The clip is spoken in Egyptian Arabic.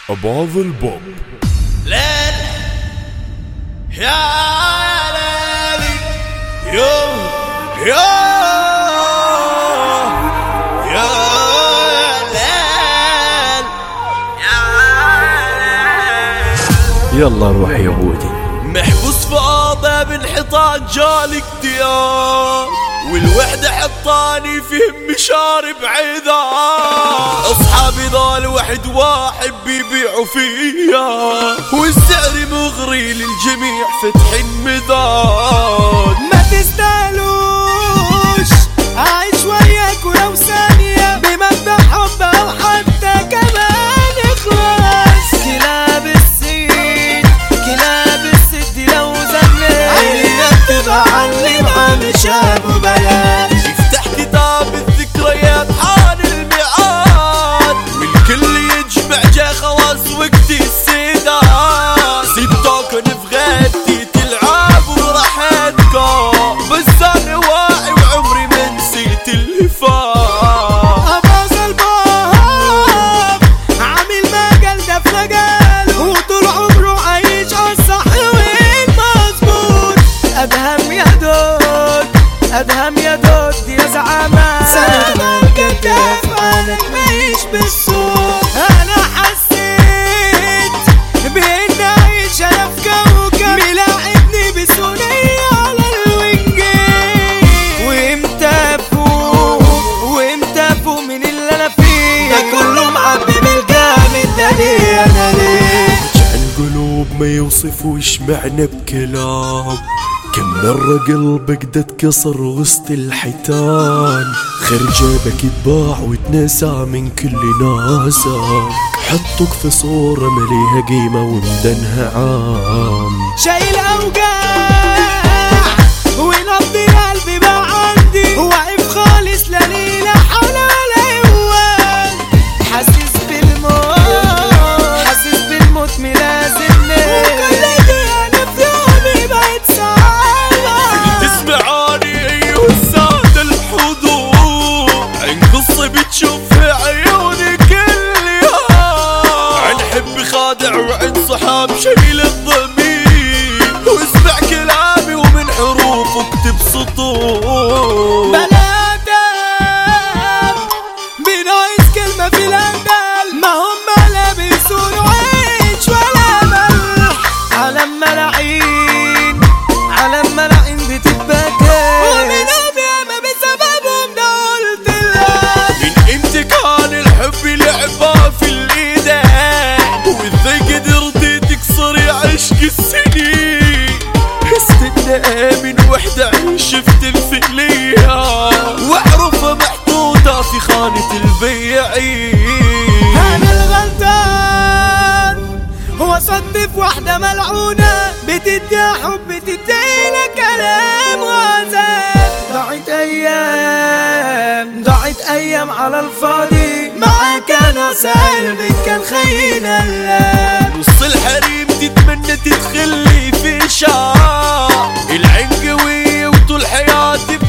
أباظ البوب ليل يا ليلي يوم يا يا ليل يا ليل يلا روح يا بودي محبوس في اوضه بانحطاط جالك ديار والوحدة حطاني فيه مشارب عذاب اصحابي ضال واحد واحد بيبيعوا فيا والسعر مغري للجميع فتح مذاد ما تستاهلوش عايش وياك ولو ثانية بمبدأ حب أو حتى كمان إخلاص كلاب السيد كلاب السد لو زنيت عينك تبقى علمها مش أبو بلاش افتح كتاب الذكريات حان الميعاد والكل يجمع جا خلاص وقت السداد سبتوكن في غيبتي تلعب وراحتكم بس انا واعي وعمري ما نسيت اللي فات أباظ الباب عامل مجال ده في مجاله وطول عمره عايش عالصح والمظبوط أدهم يا دود أدهم يا دود يا زعامة سلام الكتاف عنك مايش بالصوت أنا حسيت بإن عايش أنا في كوكب ملاعبني بسونية على الوينجين وامتى افوق وامتى افوق من اللي انا فيه ده كله معبي بالجامد ده ليه انا ليه القلوب ما يوصفوش معنى بكلام كم مرة قلبك ده اتكسر وسط الحيتان خير جيبك يتباع وتنسى من كل ناسك حطك في صورة مليها قيمة ومدنها عام شايل اوجاع ونبض قلبي بقى عندي واقف خالص لا ليه لا حول ولا قوة حاسس بالموت حاسس بالموت ملازمني وكل دقيقة في يومي بقت صعبة تسمعاني ايها السادة الحضور عن قصة بتشوف في عيونك اليوم عن حب خادع وعن صحاب شايل الضمير واسمع كلامي ومن حروف اكتب سطور بلادم بنايس كلمة في الأندل ما هم لا بيسونوا عيش ولا ملح علم ملاعين علم ملاعين بتتبكى ومنهم ياما بسببهم ده قلت لك من امتى كان الحب لعبة في الايدين وازاي قدرتي تكسري عشق السنين استنى من وحدة شفت الفعلية واعرفها محطوطة في خانة البياعين أنا الغلطان هو صدف واحدة ملعونة بتديها حب بتدينا كلام وعذاب ضاعت أيام ضاعت أيام على الفاضي معاك أنا سالبك كان خينا اللام نص الحريم تتمنى تدخلي في شعر العين قوية وطول حياتي